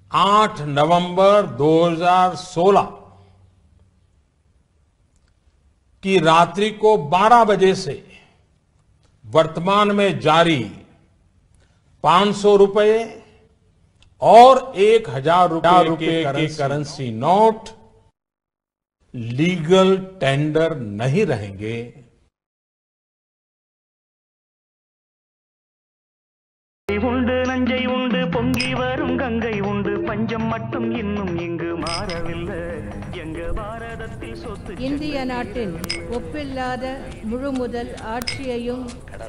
8 नवंबर 2016 की रात्रि को 12 बजे से वर्तमान में जारी 500 रुपए और एक हजार रुपए के करेंसी नोट लीगल टेंडर नहीं रहेंगे உண்டு நஞ்சை உண்டு பொங்கி வரும் கங்கை உண்டு பஞ்சம் மட்டும் இன்னும் இங்கு மாறவில்லை எங்க பாரதத்தில் சொத்து இந்திய நாட்டின் ஒப்பில்லாத முழுமுதல் ஆட்சியையும்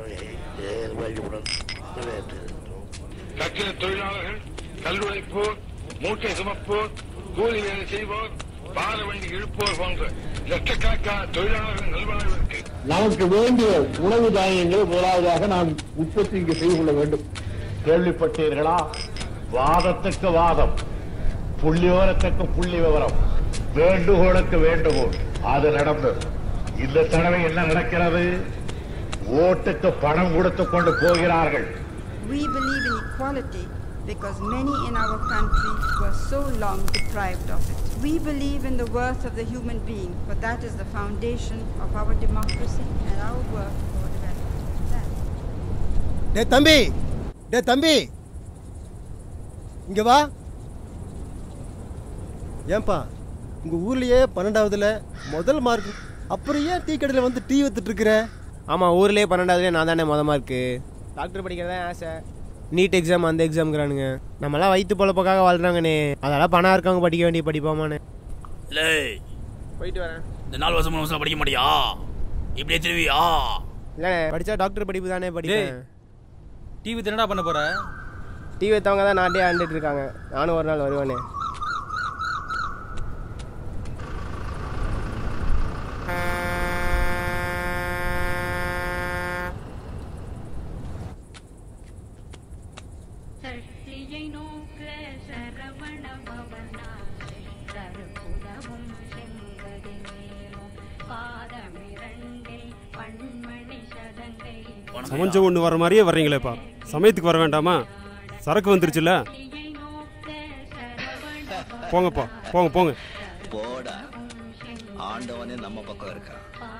கட்டிட தொழிலாளர்கள் கல்லுழைப்போர் மூட்டை சுமப்போர் கூலி வேலை செய்வோர் பார வண்டி இழுப்போர் போன்ற லட்சக்கணக்கான தொழிலாளர்கள் நல்வாழ்விற்கு நமக்கு வேண்டிய உணவு தானியங்களை முதலாவதாக நாம் உற்பத்தி இங்கு செய்து கொள்ள வேண்டும் கேள்விப்பட்டீர்களா வாதத்துக்கு வாதம் புள்ளியோரத்துக்கு புள்ளி விவரம் வேண்டுகோளுக்கு வேண்டுகோள் அது நடந்தது இந்த தடவை என்ன நடக்கிறது ஓட்டுக்கு பணம் கொடுத்து கொண்டு போகிறார்கள் We believe in equality because many in our country were so long deprived of it. We believe in the worth of the human being, for that is the foundation of our democracy and our work for development. That டே தம்பி டே தம்பி இங்க வா ஏன்பா உங்க ஊர்லயே பன்னெண்டாவதுல முதல் mark அப்புறம் ஏன் டீ கடையில் வந்து டீ வித்துட்டு இருக்கிற ஆமாம் ஊர்லேயே பன்னெண்டாவதுலேயே நான் தானே மொதல் மார்க்கு டாக்டர் படிக்கிறதா ஆசை நீட் எக்ஸாம் அந்த எக்ஸாம்ங்கிறானுங்க நம்மலாம் வயிற்று பொழப்புக்காக வாழ்றாங்கண்ணே அதெல்லாம் பணம் இருக்கவங்க படிக்க வேண்டிய படிப்போமாண்ணே இல்லை போயிட்டு வரேன் இந்த நாலு வருஷம் மூணு வருஷம் படிக்க மாட்டியா இப்படியே திருவியா இல்லைண்ணே படித்தா டாக்டர் படிப்பு தானே படிப்பேன் டிவி என்னடா பண்ண போற டீ வைத்தவங்க தான் நாட்டே ஆண்டுட்டு இருக்காங்க நானும் ஒரு நாள் வருவேனே சக்தியை நோக்க சரவண பவனாசை தருபுதவும் செங்கடி மேலும் பாதமிரண்டில் பண்மணி சதங்கை சமைஞ்ச ஒன்று வர மாதிரியே வர்றீங்களேப்பா சமயத்துக்கு வர வேண்டாமா சரக்கு வந்துருச்சுல்ல போங்கப்பா போங்க போங்க போடா ஆண்டவனே நம்ம பக்கம் இருக்கான்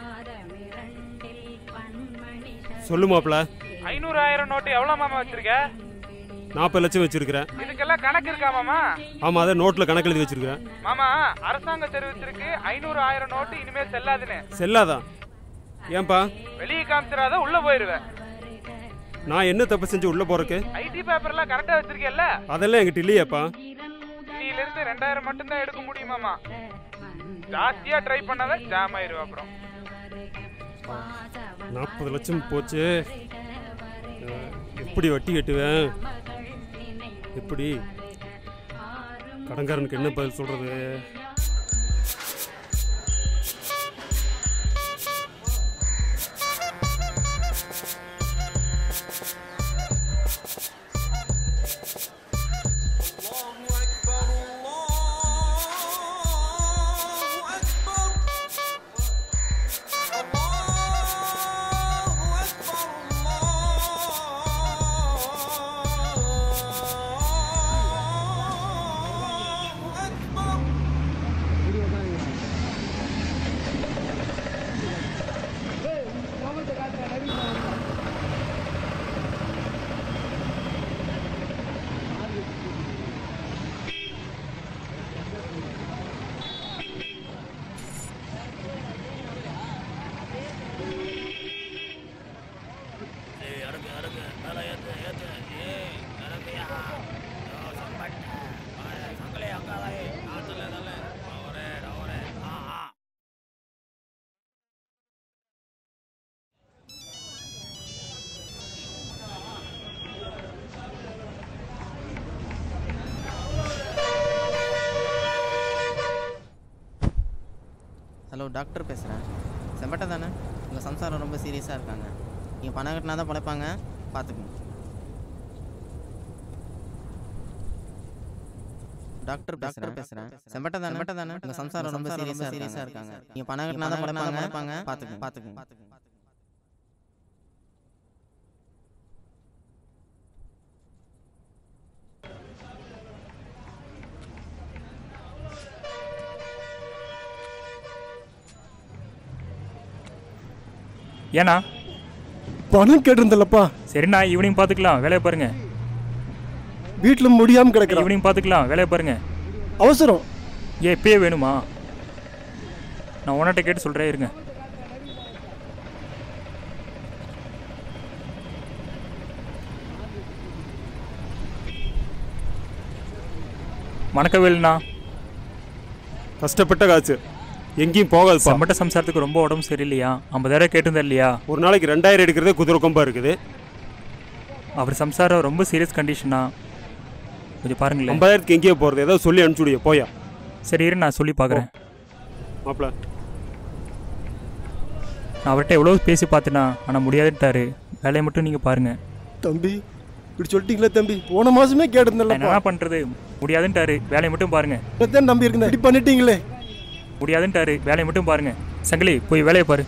சொல்லு மாப்ள ஐநூறு ஆயிரம் நோட்டு எவ்வளவு மாமா வச்சிருக்க நாற்பது லட்சம் வச்சிருக்கிறேன் இதுக்கெல்லாம் கணக்கு இருக்கா மாமா ஆமாம் அதை நோட்டில் கணக்கு எழுதி வச்சிருக்கிறேன் மாமா அரசாங்கம் தெரிவிச்சிருக்கு ஐநூறு ஆயிரம் நோட்டு இனிமே செல்லாதுன்னு செல்லாதா ஏன்பா வெளியே காமிச்சிடாத உள்ள போயிருவேன் நான் என்ன தப்பு செஞ்சு உள்ளே போறக்கு ஐடி பேப்பர்லாம் கரெக்டா வச்சிருக்கேல்ல அதெல்லாம் என்கிட்ட இல்லையேப்பா இன்னில இருந்து ரெண்டாயிரம் மட்டும் தான் எடுக்க முடியுமாமா ஜாஸ்தியா ட்ரை பண்ணாத ஜாம் ஆயிருவா அப்புறம் நாற்பது லட்சம் போச்சு அஹ், எப்படி வட்டி கட்டுவேன் எப்படி கடன்காரனுக்கு என்ன பதில் சொல்றது ஹலோ டாக்டர் பேசுகிறேன் செம்பட்டை தானே உங்கள் சம்சாரம் ரொம்ப சீரியஸாக இருக்காங்க நீங்கள் பணம் கட்டினா தான் பிழைப்பாங்க பார்த்துக்குங்க டாக்டர் டாக்டர் பேசுகிறேன் செம்பட்டை தானே செம்பட்டை தானே உங்கள் சம்சாரம் ரொம்ப சீரியஸாக சீரியஸாக இருக்காங்க நீங்கள் பணம் கட்டினா தான் பிழைப்பாங்க பிழைப்பாங்க பார்த்துக்குங்க பார்த்துக்குங்க ஏண்ணா பணம் கேட்டிருந்தல்லப்பா சரிண்ணா ஈவினிங் பார்த்துக்கலாம் வேலையை பாருங்க வீட்டில் முடியாம கிடக்குறேன் ஈவினிங் பார்த்துக்கலாம் வேலையை பாருங்க அவசரம் ஏன் இப்பயே வேணுமா நான் உன்கிட்ட கேட்டு சொல்கிறேன் இருங்க வணக்கவேலுண்ணா கஷ்டப்பட்ட காசு எங்கேயும் போகாதுப்பா சம்பட்ட சம்சாரத்துக்கு ரொம்ப உடம்பு சரியில்லையா ஐம்பதாயிரம் கேட்டிருந்தா இல்லையா ஒரு நாளைக்கு ரெண்டாயிரம் எடுக்கிறதே குதிரை கொம்பா இருக்குது அவர் சம்சாரம் ரொம்ப சீரியஸ் கண்டிஷனா கொஞ்சம் பாருங்களேன் ஐம்பதாயிரத்துக்கு எங்கேயோ போகிறது ஏதோ சொல்லி அனுப்பிச்சுடிய போயா சரி இரு நான் சொல்லி பார்க்குறேன் மாப்பிள நான் அவர்கிட்ட எவ்வளோ பேசி பார்த்தேனா ஆனால் முடியாதுன்ட்டாரு வேலையை மட்டும் நீங்கள் பாருங்கள் தம்பி இப்படி சொல்லிட்டீங்களே தம்பி போன மாசமே கேட்டிருந்தல்லப்பா என்ன பண்ணுறது முடியாதுன்ட்டாரு வேலையை மட்டும் பாருங்கள் இப்பதான் நம்பி இருக்கேன் இப்படி பண்ணிட்டீங்களே முடியாதுன்ட்டாரு வேலையை மட்டும் பாருங்கள் சங்கிலி போய் வேலையை பாரு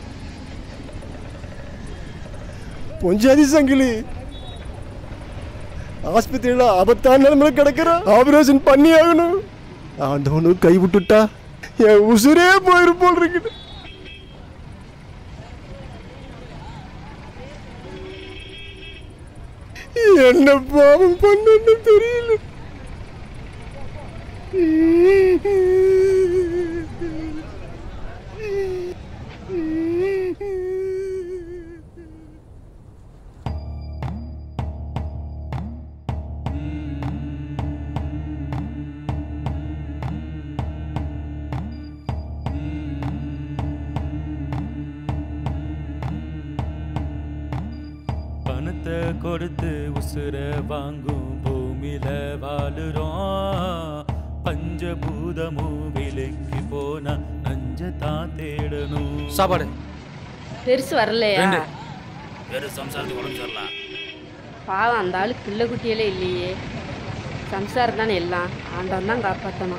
பொஞ்சாதி சங்கிலி ஆஸ்பத்திரியில ஆபத்தான நிலைமையில கிடக்குற ஆபரேஷன் பண்ணி ஆகணும் ஆண்டவனு கை விட்டுட்டா என் உசுரே போயிரு போல் இருக்குது என்ன பாவம் பண்ணு தெரியல பணத்தை கொடுத்து உசுர வாங்கும் பூமியில வாழுறோம் பஞ்சபூதமும் விலைக்கு போனா நஞ்ச தான் தேடணும் சாப்பாடு பெருசு வரலையா ரெண்டு வெறும் சம்சாரத்துக்கு உடம்பு சரியில்லை பாவம் அந்த ஆளு பிள்ளை குட்டியெல்லாம் இல்லையே சம்சாரம் தானே எல்லாம் ஆண்டவன் தான் காப்பாற்றணும்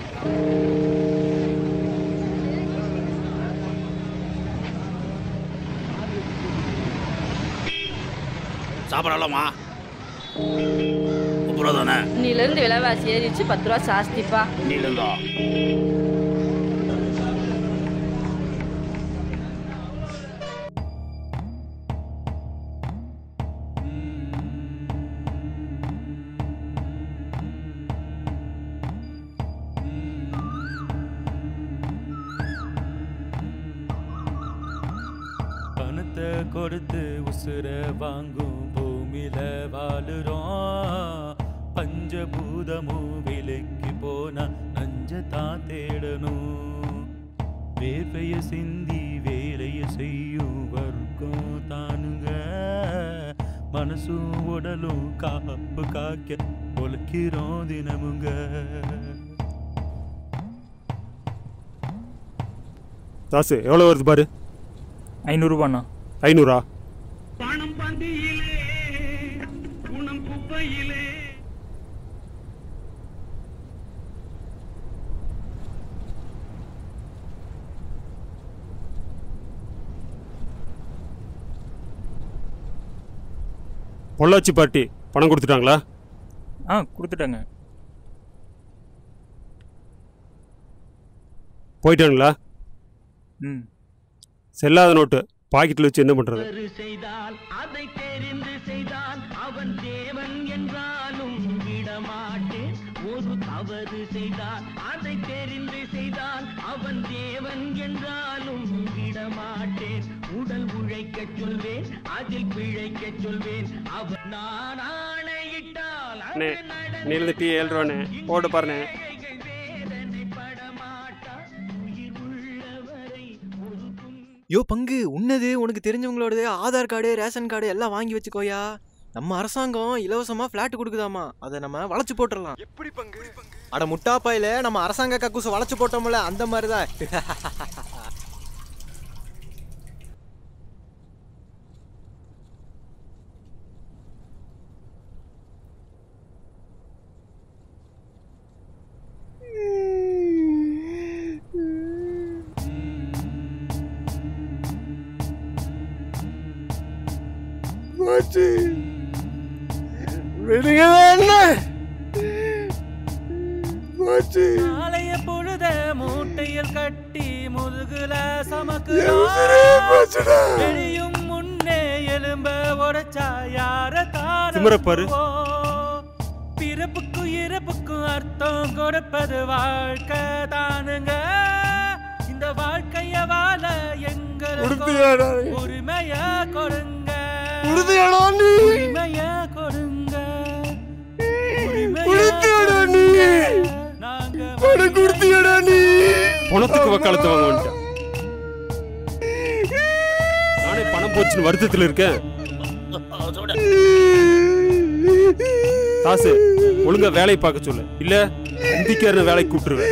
சாப்பிடலாமா முப்பது ரூபா தானே இன்னிலேருந்து விலைவாசி ஏறிச்சு பத்து ரூபா ஜாஸ்திப்பா இன்னிலிருந்தா பணத்தை கொடுத்து உசுர வாங்கும் பூமியில வாழுறோம் பஞ்சபூதமும் விலைக்கு போனா நஞ்ச தான் தேடணும் வேர்வைய சிந்தி வேலைய செய்யும் வர்க்கம் தானுங்க மனசும் உடலும் காப்பு காக்க உழைக்கிறோம் தினமுங்க தாசு எவ்வளோ வருது பாரு ஐநூறுரூபாண்ணா ஐநூறா பொள்ளாச்சி பாட்டி பணம் கொடுத்துட்டாங்களா ஆ கொடுத்துட்டாங்க போயிட்டாங்களா ம் செல்லாத நோட்டு பாக்கெட்டில் வச்சு என்ன பண்ணுறது செய்தால் அதை தெரிந்து செய்தால் அவன் தேவன் என்றாலும் விடமாட்டேன் ஒரு தவறு செய்தால் அதை தெரிந்து செய்தால் அவன் தேவன் என்றாலும் விடமாட்டேன் உடல் உழைக்கச் சொல்வேன் அதில் பிழைக்கச் சொல்வேன் அவன் நான் ஆணையிட்டால் அண்ணே நீலேருந்து டீ ஏழு ரூபாண்ணே போட்டு பாருண்ணே யோ பங்கு உன்னது உனக்கு தெரிஞ்சவங்களோடது ஆதார் கார்டு ரேஷன் கார்டு எல்லாம் வாங்கி வச்சுக்கோயா நம்ம அரசாங்கம் இலவசமா ஃபிளாட் கொடுக்குதாமா அதை நம்ம வளைச்சு போட்டுடலாம் எப்படி பங்கு அட முட்டாப்பாயில நம்ம அரசாங்க கக்கூச வளைச்சு போட்டோம்ல அந்த மாதிரி தான் போச்சு விடுங்க என்ன போச்சு நாளைய பொழுத மூட்டையில் கட்டி முதுகுல உசுரே போச்சுடா. சமக்குறோம் வெளியும் முன்னே எலும்ப உடைச்சா யார தார திமிரப் பாரு. பிறப்புக்கும் இறப்புக்கும் அர்த்தம் கொடுப்பது வாழ்க்கை தானுங்க இந்த வாழ்க்கைய வாழ உறுதியாடா எங்களுக்கு நீ. உரிமைய கொடுங்க உறுதியாடா நீ. உரிமைய கொடுங்க உரிமைய உறுதியாடா நீ. பணம் கொடுத்தியாடா நீ பணத்துக்கு வக்காலத்து வாங்க வந்துட்டான் நானே பணம் போச்சுன்னு வருத்தத்தில் இருக்கேன் தாசு ஒழுங்கா வேலையை பார்க்க சொல்லு இல்ல இந்திக்காரன வேலைக்கு கூப்பிட்டுருவேன்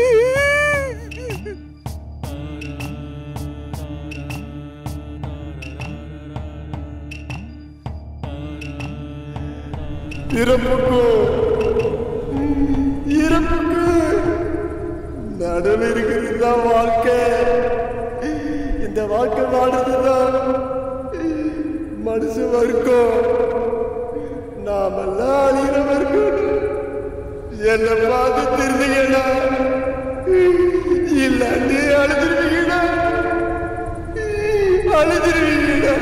இறப்புக்கும் இறப்புக்கும் நடுவில் இருக்கிறது தான் வாழ்க்கை இந்த வாழ்க்கை வாடுறதுதான் மனுஷ வர்க்கம் நாமெல்லாம் அழிகிற வர்க்கம் என்னை பார்த்து தெரிஞ்சுக்கடா இல்லாட்டி அழுதுருவீங்கடா அழுதுருவீங்கடா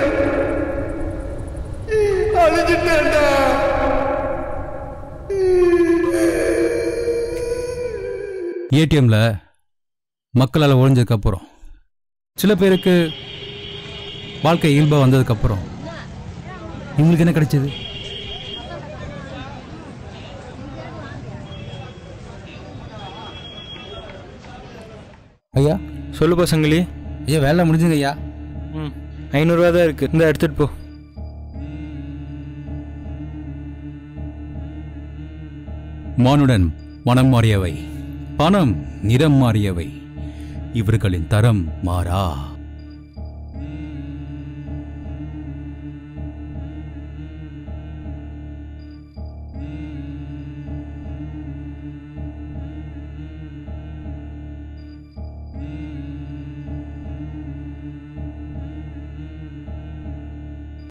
அழுதுட்டேன்டா ஏடிஎம்ல மக்களால் ஒழிஞ்சதுக்கப்புறம் சில பேருக்கு வாழ்க்கை இயல்பாக வந்ததுக்கப்புறம் இவங்களுக்கு என்ன கிடைச்சது ஐயா சொல்லு பசங்களி ஐயா வேலை முடிஞ்சுங்க ஐயா ம் ஐநூறுரூவா தான் இருக்குது இந்த எடுத்துகிட்டு போ மானுடன் மனம் மாறியவை பணம் நிறம் மாறியவை இவர்களின் தரம் மாறா